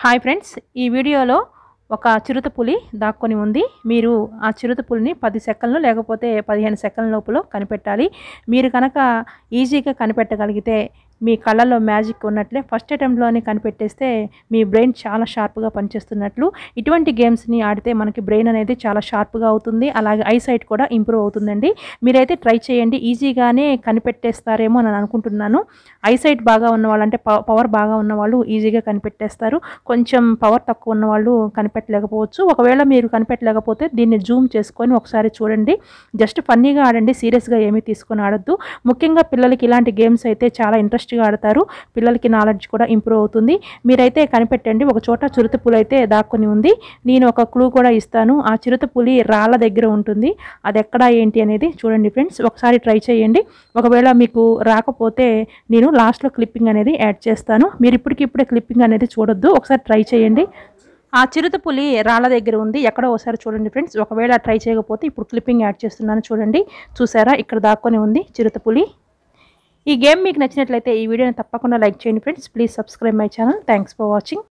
hi friends ఈ వీడియోలో ఒక చిరుత పులి దాక్కొని ఉంది మీరు ఆ చిరుత పులిని పది సెకండ్లు లేకపోతే పదిహేను సెకండ్ల లోపల కనిపెట్టాలి మీరు కనుక ఈజీగా కనిపెట్టగలిగితే మీ కళ్ళలో మ్యాజిక్ ఉన్నట్లే ఫస్ట్ అటెంప్ట్లోనే కనిపెట్టేస్తే మీ బ్రెయిన్ చాలా షార్ప్గా పనిచేస్తున్నట్లు ఇటువంటి గేమ్స్ని ఆడితే మనకి బ్రెయిన్ అనేది చాలా షార్ప్గా అవుతుంది అలాగే ఐసైట్ కూడా ఇంప్రూవ్ అవుతుందండి మీరైతే ట్రై చేయండి ఈజీగానే కనిపెట్టేస్తారేమో అని అనుకుంటున్నాను ఐసైట్ బాగా ఉన్న వాళ్ళు అంటే పవర్ బాగా ఉన్న వాళ్ళు ఈజీగా కనిపెట్టేస్తారు కొంచెం పవర్ తక్కువ ఉన్న వాళ్ళు కనిపెట్టలేకపోవచ్చు ఒకవేళ మీరు కనిపెట్టలేకపోతే దీన్ని జూమ్ చేసుకొని ఒకసారి చూడండి జస్ట్ ఫన్నీగా ఆడండి సీరియస్గా ఏమీ తీసుకొని ఆడొద్దు ముఖ్యంగా పిల్లలకి ఇలాంటి గేమ్స్ అయితే చాలా ఇంట్రెస్ట్గా ఆడతారు పిల్లలకి నాలెడ్జ్ కూడా ఇంప్రూవ్ అవుతుంది మీరైతే కనిపెట్టండి ఒక చోట చిరుత పులి అయితే దాక్కుని ఉంది నేను ఒక క్లూ కూడా ఇస్తాను ఆ చిరుత పులి రాళ్ళ దగ్గర ఉంటుంది అది ఎక్కడ ఏంటి అనేది చూడండి ఫ్రెండ్స్ ఒకసారి ట్రై చేయండి ఒకవేళ మీకు రాకపోతే నేను లాస్ట్లో క్లిప్పింగ్ అనేది యాడ్ చేస్తాను మీరు ఇప్పటికిప్పుడే క్లిప్పింగ్ అనేది చూడొద్దు ఒకసారి ట్రై చేయండి ఆ చిరుత పులి రాళ్ళ దగ్గర ఉంది ఎక్కడో ఒకసారి చూడండి ఫ్రెండ్స్ ఒకవేళ ట్రై చేయకపోతే ఇప్పుడు క్లిప్పింగ్ యాడ్ చేస్తున్నాను చూడండి చూసారా ఇక్కడ దాక్కొని ఉంది చిరుత పులి ఈ గేమ్ మీకు నచ్చినట్లయితే ఈ వీడియోని తప్పకుండా లైక్ చేయండి friends please subscribe my channel thanks for watching